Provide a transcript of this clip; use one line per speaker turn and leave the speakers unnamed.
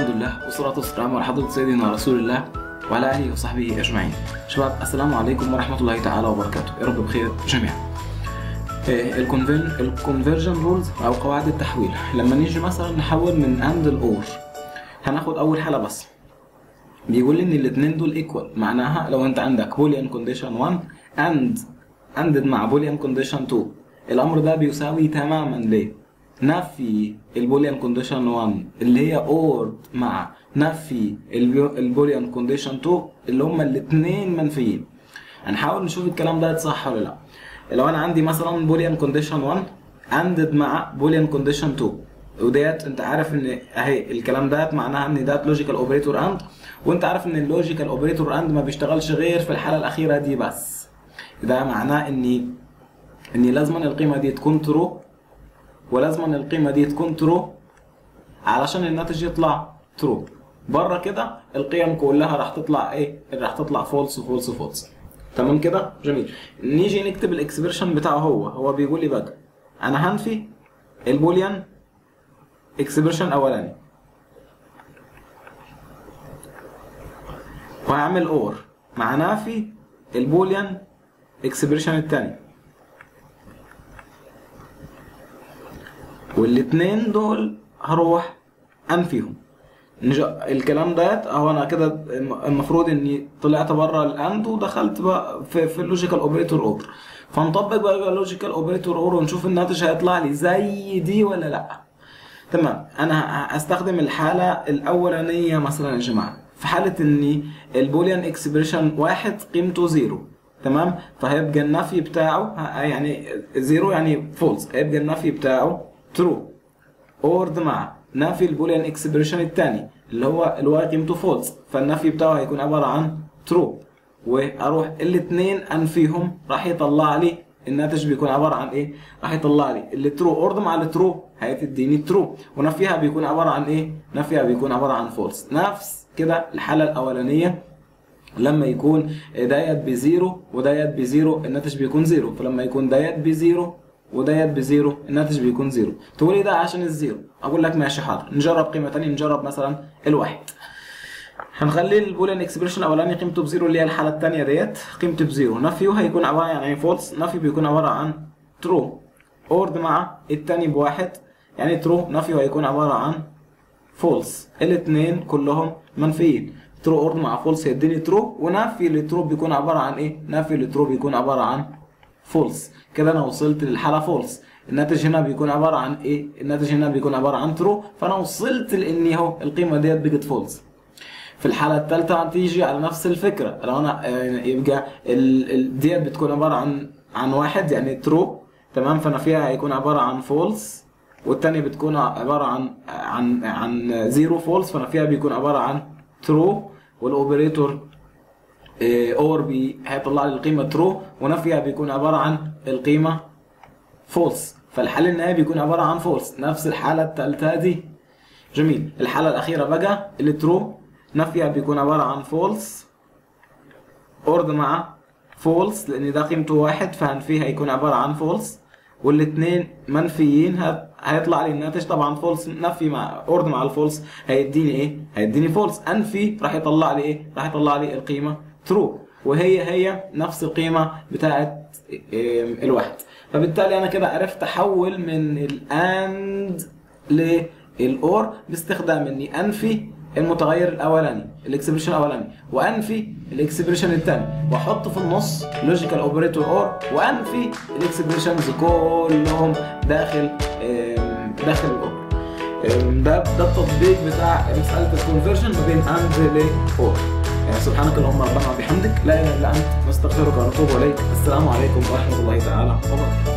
الحمد لله والصلاة والسلام على حضرة سيدنا رسول الله وعلى آله وصحبه أجمعين شباب السلام عليكم ورحمة الله تعالى وبركاته يا رب بخير جميعا الكونفرجن رولز أو قواعد التحويل لما نيجي مثلا نحول من أند لأور هناخد أول حالة بس بيقول لي ان الاثنين دول ايكوال معناها لو انت عندك بوليان كونديشن 1 اند اندد مع بوليان كونديشن 2 الامر ده بيساوي تماما ليه نفي البوليان كونديشن 1 اللي هي اور مع نفي البوليان كونديشن 2 اللي هما الاثنين منفيين هنحاول نشوف الكلام ده صح ولا لا لو انا عندي مثلا بوليان كونديشن 1 اندد مع بوليان كونديشن 2 وديت انت عارف ان اهي الكلام ده معناها ان ده لوجيكال اوبريتور اند وانت عارف ان اللوجيكال اوبريتور اند ما بيشتغلش غير في الحاله الاخيره دي بس ده معناه اني اني لازما القيمه دي تكون ترو ولازما القيمه دي تكون ترو علشان الناتج يطلع ترو بره كده القيم كلها راح تطلع ايه راح تطلع فولس فولس فولس تمام كده جميل نيجي نكتب الاكسبريشن بتاعه هو هو بيقول لي بقى انا هنفي البوليان اكسبريشن اولاني وهعمل اور مع نافي البوليان اكسبريشن التاني والاتنين دول هروح انفيهم الكلام ديت اهو انا كده المفروض اني طلعت بره الاند ودخلت بقى في, في اللوجيكال اوبريتور اور فنطبق بقى اللوجيكال اوبريتور اور ونشوف الناتج هيطلع لي زي دي ولا لا تمام انا هستخدم الحاله الاولانيه مثلا يا جماعه في حاله ان البوليان اكسبريشن واحد قيمته زيرو تمام فهيبقى النفي بتاعه يعني زيرو يعني فولس هيبقى النفي بتاعه ترو اورد مع نفي البوليان اكسبريشن الثاني اللي هو الواي قيمته فولس فالنفي بتاعه هيكون عباره عن ترو واروح الاثنين انفيهم راح يطلع لي الناتج بيكون عباره عن ايه؟ راح يطلع لي الترو اورد مع الترو هتديني ترو ونفيها بيكون عباره عن ايه؟ نفيها بيكون عباره عن فولس نفس كده الحاله الاولانيه لما يكون ديت بزيرو وديت بزيرو الناتج بيكون زيرو فلما يكون ديت بزيرو وديت بزيرو الناتج بيكون زيرو تقول لي ده عشان الزيرو اقول لك ماشي حاضر نجرب قيمه ثانيه نجرب مثلا الواحد هنخلي البوليان اكسبريشن الاولاني قيمته بزيرو اللي هي الحاله الثانيه ديت قيمته بزيرو نفيه هيكون عباره عن يعني فولس نفي بيكون عباره عن ترو اورد مع الثاني بواحد يعني ترو نفيه هيكون عباره عن فولس الاثنين كلهم منفيين ترو اورد مع فولس يديني ترو ونفي لترو بيكون عباره عن ايه نفي لترو بيكون عباره عن فولس كده انا وصلت للحاله فولس الناتج هنا بيكون عباره عن ايه الناتج هنا بيكون عباره عن ترو فانا وصلت لان اهو القيمه ديت بقت فولس في الحاله الثالثه هتيجي على نفس الفكره لو انا يبقى ديت بتكون عباره عن عن واحد يعني ترو تمام فانا فيها هيكون عباره عن فولس والتانية بتكون عبارة عن عن عن زيرو فولس فانا فيها بيكون عبارة عن ترو والاوبريتور اور بي هيطلع لي القيمة ترو ونفيها بيكون عبارة عن القيمة فولس فالحل النهائي بيكون عبارة عن فولس نفس الحالة الثالثة دي جميل الحالة الأخيرة بقى اللي ترو نفيها بيكون عبارة عن فولس اورد مع فولس لأن ده قيمته واحد فهنفيها هيكون عبارة عن فولس والاثنين منفيين هيطلع لي الناتج طبعا فولس نفي مع اورد مع الفولس هيديني ايه؟ هيديني فولس انفي راح يطلع لي ايه؟ راح يطلع لي القيمه ترو وهي هي نفس القيمه بتاعه الواحد فبالتالي انا كده عرفت احول من الاند للاور باستخدام اني انفي المتغير الاولاني الاكسبريشن الاولاني وانفي الاكسبريشن الثاني واحط في النص لوجيكال اوبريتور اور وانفي الاكسبريشنز كلهم داخل داخل الاور ده ده التطبيق بتاع مساله الكونفرجن ما بين اند لاور يعني سبحانك اللهم ربنا وبحمدك لا اله الا انت نستغفرك ونتوب اليك السلام عليكم ورحمه الله تعالى وبركاته